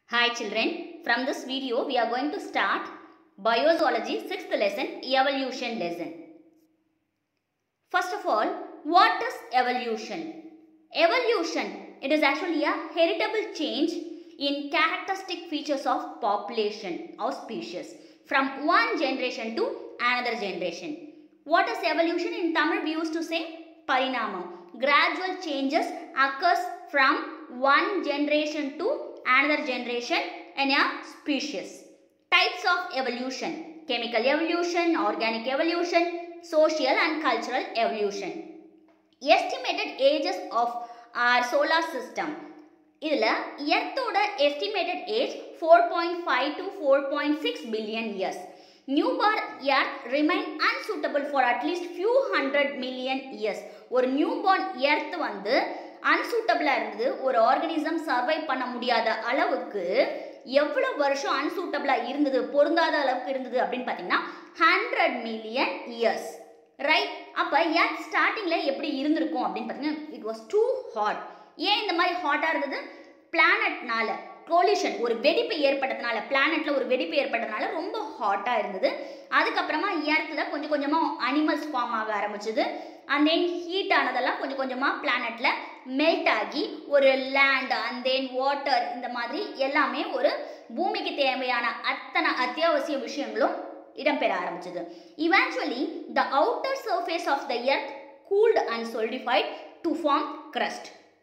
Hi children, from this video we are going to start Biozoology 6th lesson, Evolution lesson. First of all, what is evolution? Evolution, it is actually a heritable change in characteristic features of population or species from one generation to another generation. What is evolution? In Tamil we used to say parinamam. Gradual changes occurs from one generation to another generation in a species. Types of evolution. Chemical evolution, organic evolution, social and cultural evolution. Estimated ages of our solar system. இதில் எர்த்தோட estimated age four point five to four point six billion years newborn earth remain unsuitable for at least few hundred million years ஒரு newborn earth வந்து அன்சூட்டபிளாக இருந்தது ஒரு organism சர்வை பண்ண முடியாத அளவுக்கு எவ்வளோ வருஷம் அன்சூட்டபிளாக இருந்தது பொருந்தாத அளவுக்கு இருந்தது அப்படின்னு பார்த்தீங்கன்னா ஹண்ட்ரட் மில்லியன் இயர்ஸ் ரைட் அப்போ எர்த் ஸ்டார்டிங்கில் எப்படி இருந்திருக்கும் அப்படின்னு பார்த்தீங்கன்னா இட் வாஸ் டூ ஹாட் ஏன் இந்த மாதிரி ஹாட்டாக இருந்தது பிளானட்னால கோலிஷன் ஒரு வெடிப்பு ஏற்பட்டதுனால பிளானட்ல ஒரு வெடிப்பு ஏற்பட்டதுனால ரொம்ப ஹாட்டாக இருந்தது அதுக்கப்புறமா எர்த்தில் கொஞ்சம் கொஞ்சமாக அனிமல்ஸ் ஃபார்ம் ஆக ஆரம்பிச்சது அண்ட் தென் ஹீட் ஆனதெல்லாம் கொஞ்சம் கொஞ்சமாக பிளானட்ல மெல்ட் ஆகி ஒரு லேண்ட் அண்ட் தென் வாட்டர் இந்த மாதிரி எல்லாமே ஒரு பூமிக்கு தேவையான அத்தனை அத்தியாவசிய விஷயங்களும் இடம்பெற ஆரம்பிச்சது eventually the outer surface of the earth cooled and solidified to form crust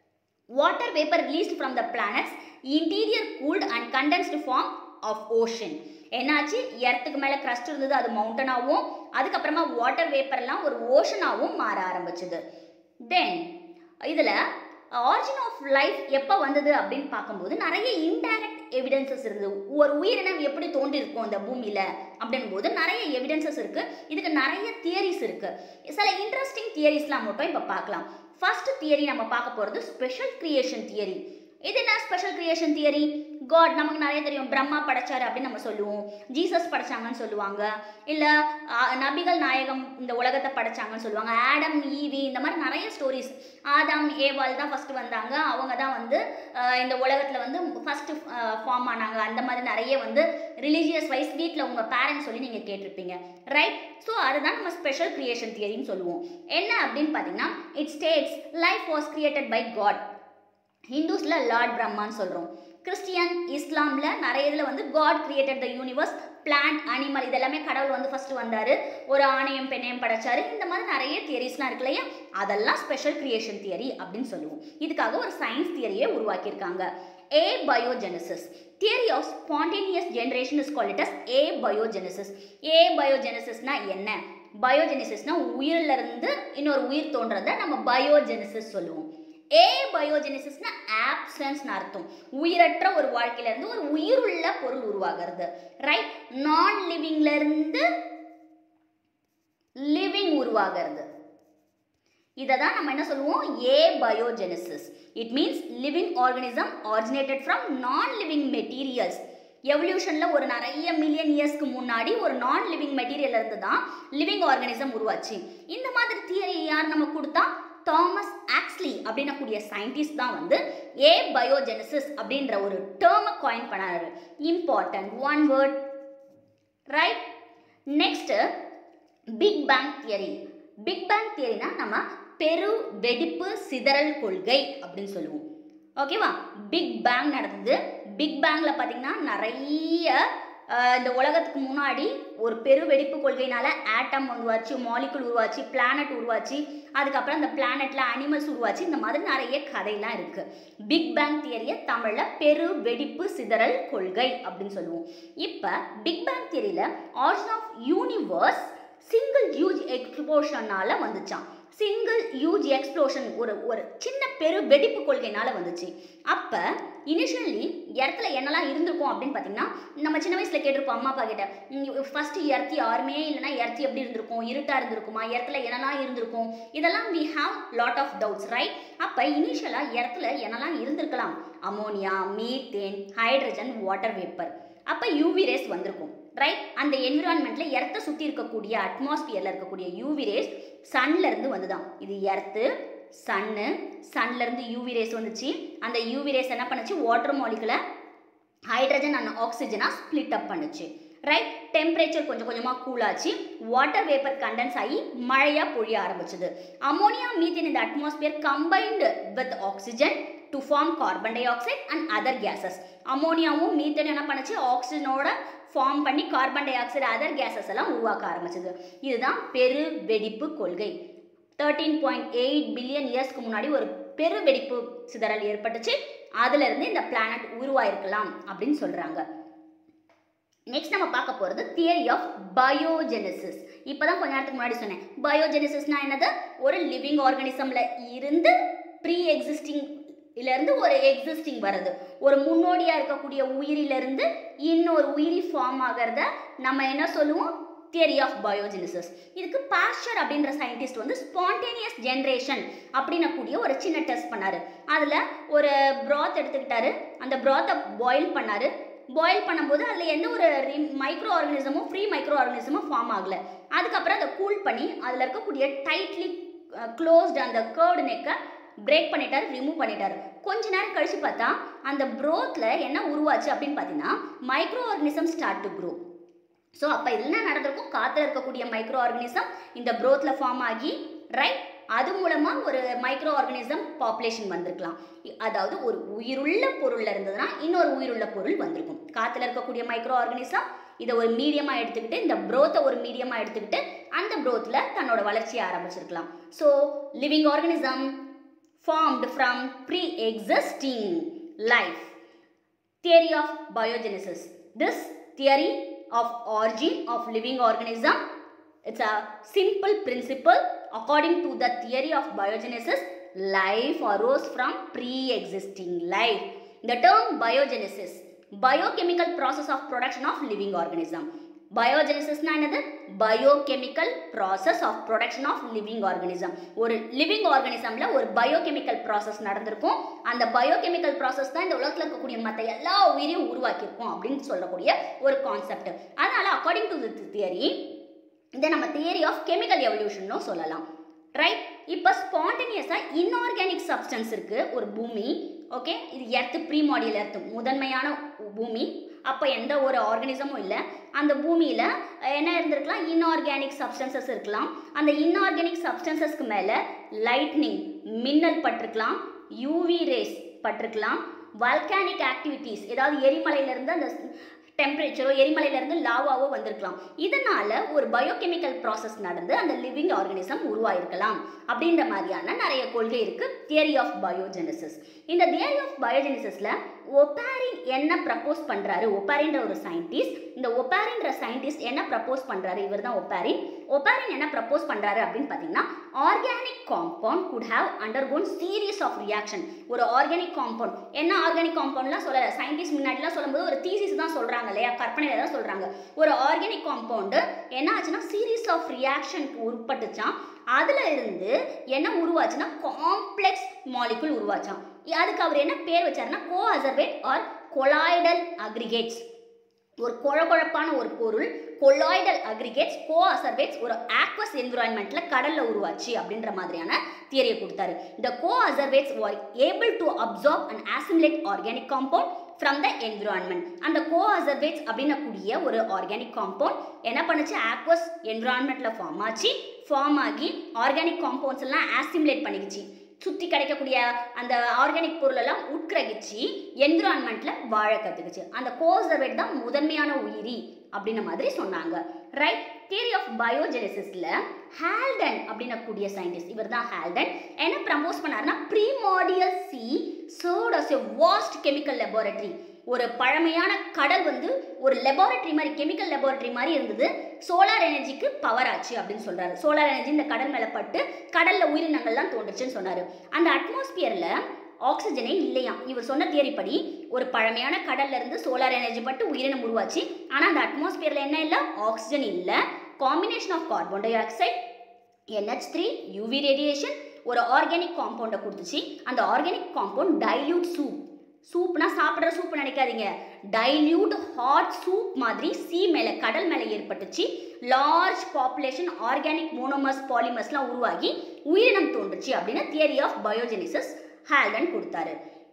water vapor released from the planets interior cooled and condensed form of ocean என்னாச்சு எர்த்துக்கு மேலே crust இருந்தது அது மவுண்டனாகவும் அதுக்கப்புறமா வாட்டர் வேப்பர்லாம் ஒரு ஓஷனாகவும் மாற ஆரம்பிச்சது தென் இதில் ஆரிஜின் ஆஃப் லைஃப் எப்போ வந்தது அப்படின்னு பார்க்கும்போது நிறைய இன்டைரக்ட் எவிடன்சஸ் இருந்தது ஒரு உயிரினம் எப்படி தோன்றிருக்கும் இந்த பூமியில் அப்படின் போது நிறைய எவிடன்சஸ் இருக்குது இதுக்கு நிறைய தியரிஸ் இருக்குது சில இன்ட்ரெஸ்டிங் தியரிஸ்லாம் மட்டும் இப்போ பார்க்கலாம் ஃபர்ஸ்ட் தியரி நம்ம பார்க்க போகிறது ஸ்பெஷல் கிரியேஷன் தியரி இது என்ன ஸ்பெஷல் கிரியேஷன் தியரி காட் நமக்கு நிறைய தெரியும் பிரம்மா படைச்சாரு அப்படின்னு நம்ம சொல்லுவோம் ஜீசஸ் படைச்சாங்கன்னு சொல்லுவாங்க இல்லை நபிகள் நாயகம் இந்த உலகத்தை படைச்சாங்கன்னு சொல்லுவாங்க ஆடம் ஈவி இந்த மாதிரி நிறைய ஸ்டோரிஸ் ஆதாம் ஏவால் தான் ஃபஸ்ட்டு வந்தாங்க அவங்க தான் வந்து இந்த உலகத்தில் வந்து ஃபஸ்ட்டு ஃபார்ம் ஆனாங்க அந்த மாதிரி நிறைய வந்து ரிலீஜியஸ் வைஸ் வீட்டில் உங்கள் பேரண்ட்ஸ் சொல்லி நீங்கள் கேட்டிருப்பீங்க ரைட் ஸோ அதுதான் நம்ம ஸ்பெஷல் கிரியேஷன் தியரின்னு சொல்லுவோம் என்ன அப்படின்னு பார்த்தீங்கன்னா it states life was created by God ஹிந்துஸில் லார்ட் பிரம்மான்னு சொல்கிறோம் கிறிஸ்டியன் இஸ்லாமில் நிறைய இதில் வந்து God created the universe plant animal இதெல்லாமே கடவுள் வந்து ஃபஸ்ட்டு வந்தார் ஒரு ஆணையம் பெண்ணையும் படைச்சாரு இந்த மாதிரி நிறைய தியரிஸ்லாம் இருக்கு இல்லையா அதெல்லாம் ஸ்பெஷல் கிரியேஷன் தியரி அப்படின்னு சொல்லுவோம் இதுக்காக ஒரு சயின்ஸ் தியரியை உருவாக்கியிருக்காங்க abiogenesis theory of spontaneous generation is called as abiogenesis ஏ பயோஜெனசிஸ்னா என்ன பயோஜெனசிஸ்னா உயிரிலிருந்து இன்னொரு உயிர் தோன்றதை நம்ம பயோஜெனசிஸ் சொல்லுவோம் ஏ பயோஜெனிசிஸ்னா ஆப்சன்ஸ்னு அர்த்தம் உயிரற்ற ஒரு வாழ்க்கையில இருந்து ஒரு உயிருள்ள பொருள் உருவாகிறது ரைட் நான் லிவிங்ல இருந்து லிவிங் உருவாகிறது இதை தான் நம்ம என்ன சொல்லுவோம் abiogenesis it means living organism originated from non living materials எவல்யூஷனில் ஒரு நிறைய மில்லியன் இயர்ஸ்க்கு முன்னாடி ஒரு நான் லிவிங் மெட்டீரியல் இருந்து தான் லிவிங் ஆர்கனிசம் உருவாச்சு இந்த மாதிரி தியரி யார் நம்ம கொடுத்தா தாமஸ் ஆக்ஸ்லி அப்படின்னக்கூடிய சயின்டிஸ்ட் தான் வந்து ஏ பயோஜெனசிஸ் அப்படின்ற ஒரு டேர்மை காயின் பண்ணாரு important one word right next big bang theory big bang தியரினா நம்ம பெரு வெடிப்பு சிதறல் கொள்கை அப்படின்னு சொல்லுவோம் ஓகேவா பிக் பேங் நடந்தது பிக் பேங்கில் பார்த்தீங்கன்னா நிறைய இந்த உலகத்துக்கு முன்னாடி ஒரு பெரு வெடிப்பு கொள்கையினால ஆட்டம் உருவாச்சு மாலிகுல் உருவாச்சு பிளானட் உருவாச்சு அதுக்கப்புறம் அந்த பிளானட்ல அனிமல்ஸ் உருவாச்சு இந்த மாதிரி நிறைய கதையெல்லாம் இருக்கு பிக் பேங் தியரியை தமிழில் பெரு வெடிப்பு சிதறல் கொள்கை அப்படின்னு சொல்லுவோம் இப்போ பிக் பேங் தியரியில் origin of universe single huge எக்ஸ்ப்ளோஷனால வந்துச்சான் சிங்கிள் ஹியூஜ் எக்ஸ்ப்ளோஷன் ஒரு ஒரு சின்ன பெரு வெடிப்பு கொள்கைனால வந்துச்சு அப்போ இனிஷியலி இடத்துல என்னெல்லாம் இருந்திருக்கும் அப்படின்னு பார்த்தீங்கன்னா நம்ம சின்ன வயசில் கேட்டிருப்போம் அம்மா அப்பா கிட்ட ஃபஸ்ட்டு எர்த்தி யாருமே இல்லைனா எர்த்தி எப்படி இருந்திருக்கும் இருட்டாக இருந்திருக்குமா இடத்துல என்னெல்லாம் இருந்திருக்கும் இதெல்லாம் we have lot of doubts right அப்போ இனிஷியலாக இடத்துல என்னெல்லாம் இருந்திருக்கலாம் ammonia methane hydrogen water vapour அப்போ யூவி ரேஸ் வந்திருக்கும் ரைட் அந்த என்விரான்மெண்ட்டில் எர்த்தை சுற்றி இருக்கக்கூடிய அட்மாஸ்பியரில் இருக்கக்கூடிய யூவி ரேஸ் சன்லேருந்து வந்துதான் இது எர்த்து சன்னு சன்லேருந்து யூவி ரேஸ் வந்துச்சு அந்த யூவி ரேஸ் என்ன பண்ணுச்சு வாட்டர் மாலிகுலை ஹைட்ரஜன் அண்ட் ஆக்சிஜனாக ஸ்ப்ளிட் அப் பண்ணுச்சு ரைட் டெம்பரேச்சர் கொஞ்சம் கொஞ்சமாக கூலாச்சு வாட்டர் வேப்பர் கண்டென்ஸ் ஆகி மழையாக பொழிய ஆரம்பிச்சது அமோனியா மீத்தேன் இந்த atmosphere combined with oxygen to form carbon dioxide and other gases அமோனியாவும் மீத்தேன் என்ன பண்ணுச்சு ஆக்சிஜனோட ஃபார்ம் பண்ணி carbon dioxide other gases எல்லாம் உருவாக்க ஆரம்பிச்சது இதுதான் பெரு வெடிப்பு கொள்கை தேர்ட்டீன் பாயிண்ட் எயிட் பில்லியன் இயர்ஸ்க்கு முன்னாடி ஒரு பெரு வெடிப்பு சிதறல் ஏற்பட்டுச்சு அதுலேருந்து இந்த பிளானட் உருவாயிருக்கலாம் அப்படின்னு சொல்கிறாங்க நெக்ஸ்ட் நம்ம பார்க்க போகிறது தியரி ஆஃப் பயோஜெனசிஸ் இப்போ தான் கொஞ்ச நேரத்துக்கு முன்னாடி சொன்னேன் பயோஜெனசிஸ்னா என்னது ஒரு லிவிங் ஆர்கானிசமில் இருந்து ப்ரீ எக்ஸிஸ்டிங் இருந்து ஒரு எக்ஸிஸ்டிங் வருது ஒரு முன்னோடியாக இருக்கக்கூடிய உயிரிலிருந்து இன்னொரு உயிரி ஃபார்ம் ஆகிறத நம்ம என்ன சொல்லுவோம் தியரி ஆஃப் பயோஜெனிசிஸ் இதுக்கு பாஸ்டர் அப்படின்ற சயின்டிஸ்ட் வந்து ஸ்பான்டேனியஸ் ஜென்ரேஷன் அப்படின்னக்கூடிய ஒரு சின்ன டெஸ்ட் பண்ணாரு அதில் ஒரு ப்ராத் எடுத்துக்கிட்டாரு அந்த ப்ராத்தை பாயில் பண்ணாரு பாயில் பண்ணும்போது அதில் எந்த ஒரு மைக்ரோ ஆர்கனிசமும் ஃப்ரீ மைக்ரோ ஆர்கனிசமும் ஃபார்ம் ஆகலை அதுக்கப்புறம் அதை கூல் பண்ணி அதில் இருக்கக்கூடிய டைட்லி க்ளோஸ்டு அந்த கேர்டு நெக்கை பிரேக் பண்ணிட்டாரு ரிமூவ் பண்ணிட்டாரு கொஞ்ச நேரம் கழிச்சு பார்த்தா அந்த ப்ரோத்தில் என்ன உருவாச்சு அப்படின்னு பார்த்தீங்கன்னா microorganism start to grow so அப்போ இதில் என்ன நடந்திருக்கும் காற்றுல இருக்கக்கூடிய மைக்ரோ ஆர்கனிசம் இந்த ப்ரோத்தில் ஃபார்ம் ஆகி ரைட் அது மூலமாக ஒரு மைக்ரோ ஆர்கனிசம் பாப்புலேஷன் வந்திருக்கலாம் அதாவது ஒரு உயிருள்ள பொருளில் இருந்ததுன்னா இன்னொரு உயிருள்ள பொருள் வந்திருக்கும் காற்றுல இருக்கக்கூடிய மைக்ரோ ஆர்கனிசம் இதை ஒரு மீடியமாக எடுத்துக்கிட்டு இந்த ப்ரோத்தை ஒரு மீடியமாக எடுத்துக்கிட்டு அந்த ப்ரோத்தில் தன்னோட வளர்ச்சியை ஆரம்பிச்சிருக்கலாம் so living organism formed from pre existing life theory of biogenesis this theory of origin of living organism it's a simple principle according to the theory of biogenesis life arose from pre-existing life the term biogenesis biochemical process of production of living organism பயோஜெனிசிஸ்னா என்னது biochemical process of production of living organism ஒரு living ஆர்கனிசமில் ஒரு biochemical process நடந்திருக்கும் அந்த biochemical process தான் இந்த உலகத்தில் இருக்கக்கூடிய மற்ற எல்லா உயிரையும் உருவாக்கியிருக்கும் அப்படின்னு சொல்லக்கூடிய ஒரு கான்செப்ட் அதனால் அக்கார்டிங் டு தி தியரி இதை நம்ம தியரி ஆஃப் கெமிக்கல் எவல்யூஷன்னும் சொல்லலாம் ரைட் இப்போ ஸ்பான்டேனியஸாக இன்ஆர்கானிக் சப்ஸ்டன்ஸ் இருக்குது ஒரு பூமி ஓகே இது எர்த்து ப்ரீமாடியல் எர்த்து முதன்மையான பூமி அப்போ எந்த ஒரு ஆர்கனிசமும் இல்லை அந்த பூமியில் என்ன இருந்திருக்கலாம் இன்ஆர்கானிக் சப்ஸ்டன்சஸ் இருக்கலாம் அந்த இன்ஆர்கானிக் சப்ஸ்டன்சஸ்க்கு மேலே லைட்னிங் மின்னல் பட்டிருக்கலாம் யூவி ரேஸ் பட்டிருக்கலாம் வல்கானிக் ஆக்டிவிட்டீஸ் ஏதாவது எரிமலையிலேருந்து அந்த டெம்பரேச்சரோ எரிமலையிலேருந்து லாவாவோ வந்திருக்கலாம் இதனால் ஒரு பயோகெமிக்கல் ப்ராசஸ் நடந்து அந்த லிவிங் ஆர்கனிசம் உருவாயிருக்கலாம் அப்படின்ற மாதிரியான நிறைய கொள்கை இருக்குது தியரி ஆஃப் பயோஜெனிசிஸ் இந்த தியரி ஆஃப் பயோஜெனிசிஸில் ஒப்பாரின் என்ன ப்ரப்போஸ் பண்ணுறாரு ஒப்பாரின்ற ஒரு சயின்டிஸ்ட் இந்த ஒப்பாரின்ற சயின்டிஸ்ட் என்ன ப்ரப்போஸ் பண்ணுறாரு இவர் தான் ஒப்பாரின் ஒப்பாரின் என்ன ப்ரப்போஸ் பண்ணுறாரு அப்படின்னு பார்த்தீங்கன்னா organic compound could have undergone series of reaction ஒரு ஆர்கானிக் காம்பவுண்ட் என்ன ஆர்கானிக் காம்பவுண்ட்லாம் சொல்லலை சயின்டிஸ்ட் முன்னாடிலாம் சொல்லும்போது ஒரு தீசிஸ் தான் சொல்கிறாங்க இல்லையா கற்பனையில் தான் சொல்கிறாங்க ஒரு ஆர்கானிக் காம்பவுண்டு என்ன ஆச்சுன்னா சீரீஸ் ஆஃப் ரியாக்ஷன் உட்பட்டுச்சான் அதில் இருந்து என்ன உருவாச்சுன்னா காம்ப்ளெக்ஸ் மாலிகுல் உருவாச்சான் அதுக்கு அவர் என்ன பேர் வச்சாருன்னா coacervate or colloidal aggregates ஒரு குழகுழப்பான ஒரு பொருள் கொலாய்டல் அக்ரிகேட்ஸ் கோ அசர்வேட்ஸ் ஒரு ஆக்வஸ் என்விரான்மெண்ட்ல கடல்ல உருவாச்சு அப்படின்ற மாதிரியான தியரியை கொடுத்தாரு இந்த coacervates are able to absorb and assimilate organic compound from the environment அந்த கோ அசர்வேட்ஸ் அப்படின்னக்கூடிய ஒரு ஆர்கானிக் காம்பவுண்ட் என்ன பண்ணுச்சு ஆக்வஸ் என்விரான்மெண்ட்ல ஃபார்ம் ஆச்சு ஃபார்ம் ஆகி ஆர்கானிக் காம்பவுண்ட்ஸ் எல்லாம் ஆசிமுலேட் பண்ணிக்கிச்சு சுற்றி கிடைக்கக்கூடிய அந்த ஆர்கானிக் பொருளெல்லாம் உட்கிரகிச்சு என்விரான்மெண்ட்டில் வாழ கற்றுக்குச்சு அந்த கோசர்வேட் தான் முதன்மையான உயிரி அப்படின்ன மாதிரி சொன்னாங்க ரைட் தியரி ஆஃப் பயோஜெனிசிஸில் ஹால்டன் அப்படின்னக்கூடிய சயின்டிஸ்ட் இவர் தான் ஹால்டன் என்ன ப்ரமோஸ் பண்ணாருன்னா primordial sea served as a vast chemical laboratory ஒரு பழமையான கடல் வந்து ஒரு லெபார்டரி மாதிரி கெமிக்கல் லெபார்டரி மாதிரி இருந்தது சோலார் எனர்ஜிக்கு பவர் ஆச்சு அப்படின்னு சொல்றாரு சோலார் எனர்ஜி இந்த கடல் மேலே பட்டு கடல்ல உயிரினங்கள்லாம் தோன்றுச்சுன்னு சொன்னாரு அந்த அட்மாஸ்பியர்ல ஆக்சிஜனே இல்லையாம் இவர் சொன்ன தியரி படி ஒரு பழமையான கடல்ல இருந்து சோலார் எனர்ஜி பட்டு உயிரினம் உருவாச்சு ஆனால் அந்த அட்மாஸ்பியர்ல என்ன இல்லை ஆக்சிஜன் இல்லை combination of carbon dioxide NH three UV radiation ஒரு ஆர்கானிக் காம்பவுண்டை கொடுத்துச்சு அந்த ஆர்கானிக் காம்பவுண்ட் டைல்யூட் சூப் சூப்னா சாப்பிட்ற சூப் நினைக்காதீங்க டைல்யூட் ஹாட் சூப் மாதிரி சி மேலே கடல் மேலே ஏற்பட்டுச்சு லார்ஜ் பாப்புலேஷன் ஆர்கானிக் மோனோமர்ஸ் பாலிமர்ஸ்லாம் உருவாகி உயிரினம் தோன்றுச்சு அப்படின்னு தியரி ஆஃப் பயோஜெனிசிஸ் ஹால்டன் கொடுத்தாரு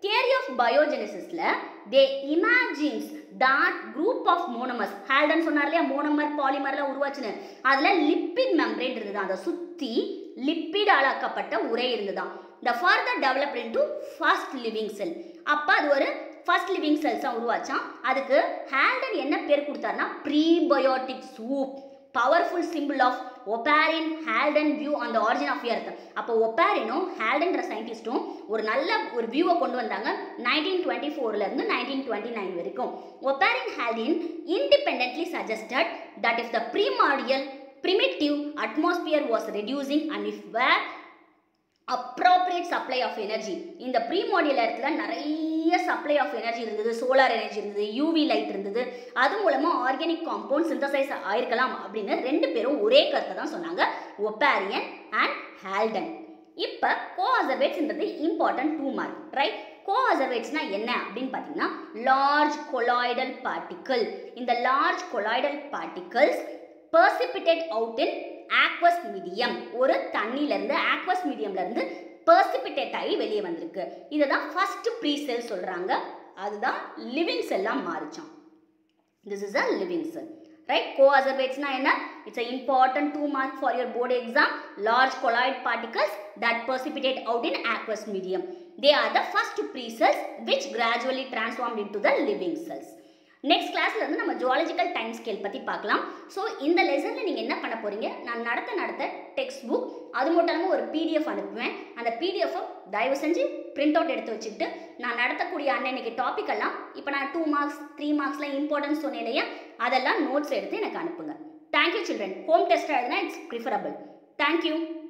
தியரி ஆஃப் பயோஜெனிசிஸ்ல they imagines that group of monomers Haldane சொன்னார் இல்லையா மோனோமர் பாலிமர்லாம் உருவாச்சுன்னு அதில் லிப்பிட் மெம்பரேன் இருந்தது அதை சுற்றி லிப்பிட் ஆளாக்கப்பட்ட உரை இருந்ததுதான் the further develop into first living cell அப்போ அது ஒரு ஃபர்ஸ்ட் லிவிங் செல்ஸாக உருவாச்சான் அதுக்கு ஹால்டன் என்ன பேர் கொடுத்தாருன்னா prebiotic soup powerful simple of Oparin Haldane view on the origin of earth அப்போ ஒப்பாரினும் ஹால்டன்ற சயின்டிஸ்ட்டும் ஒரு நல்ல ஒரு வியூவை கொண்டு வந்தாங்க நைன்டீன் டுவெண்ட்டி ஃபோர்லேருந்து நைன்டீன் டுவெண்ட்டி நைன் வரைக்கும் Oparin Haldane independently suggested that if the primordial primitive atmosphere was reducing and if were appropriate supply of energy இந்த ப்ரீமோடியல் இடத்துல நிறைய சப்ளை ஆஃப் எனர்ஜி இருந்தது சோலார் எனர்ஜி இருந்தது யூவி லைட் இருந்தது அது மூலமாக ஆர்கானிக் காம்பவுண்ட் சிந்தசைஸ் ஆயிருக்கலாம் அப்படின்னு ரெண்டு பேரும் ஒரே கருத்தை தான் சொன்னாங்க ஒப்பாரியன் அண்ட் ஹால்டன் இப்போ கோ அசர்வேட்ஸ்ன்றது இம்பார்ட்டன்ட் டூ மார்க் ரைட் கோ அசர்வேட்ஸ்னா என்ன அப்படின்னு பார்த்தீங்கன்னா லார்ஜ் கொலாய்டல் பார்ட்டிக்கல் இந்த large colloidal particles precipitate out in aqueous medium ஒரு தண்ணியிலேருந்து ஆக்வஸ் மீடியம்லேருந்து பர்சிபிடேட் ஆகி வெளியே வந்திருக்கு இதை தான் ஃபர்ஸ்ட் ப்ரீ செல் சொல்கிறாங்க அதுதான் லிவிங் செல்லாக மாறிச்சான் this is a living cell right கோ அசர்வேட்ஸ்னா என்ன it's a important to mark for your board exam large colloid particles that precipitate out in aqueous medium they are the first pre cells which gradually transformed into the living cells next கிளாஸ்ல இருந்து நம்ம zoological time scale பற்றி பார்க்கலாம் so இந்த லெசனில் நீங்கள் என்ன பண்ண போகிறீங்க நான் நடத்த நடத்த டெக்ஸ்ட் புக் அது மட்டும் இல்லாமல் ஒரு பிடிஎஃப் அனுப்புவேன் அந்த பிடிஎஃபை தயவு செஞ்சு பிரிண்ட் அவுட் எடுத்து வச்சுக்கிட்டு நான் நடத்தக்கூடிய அன்னன்னைக்கு டாபிக் எல்லாம் இப்போ நான் டூ மார்க்ஸ் த்ரீ மார்க்ஸ்லாம் இம்பார்ட்டன்ஸ் சொன்னேன் இல்லையா அதெல்லாம் நோட்ஸ் எடுத்து எனக்கு அனுப்புங்க தேங்க்யூ சில்ட்ரன் ஹோம் டெஸ்ட் எழுதுனா இட்ஸ் ப்ரிஃபரபிள் தேங்க்யூ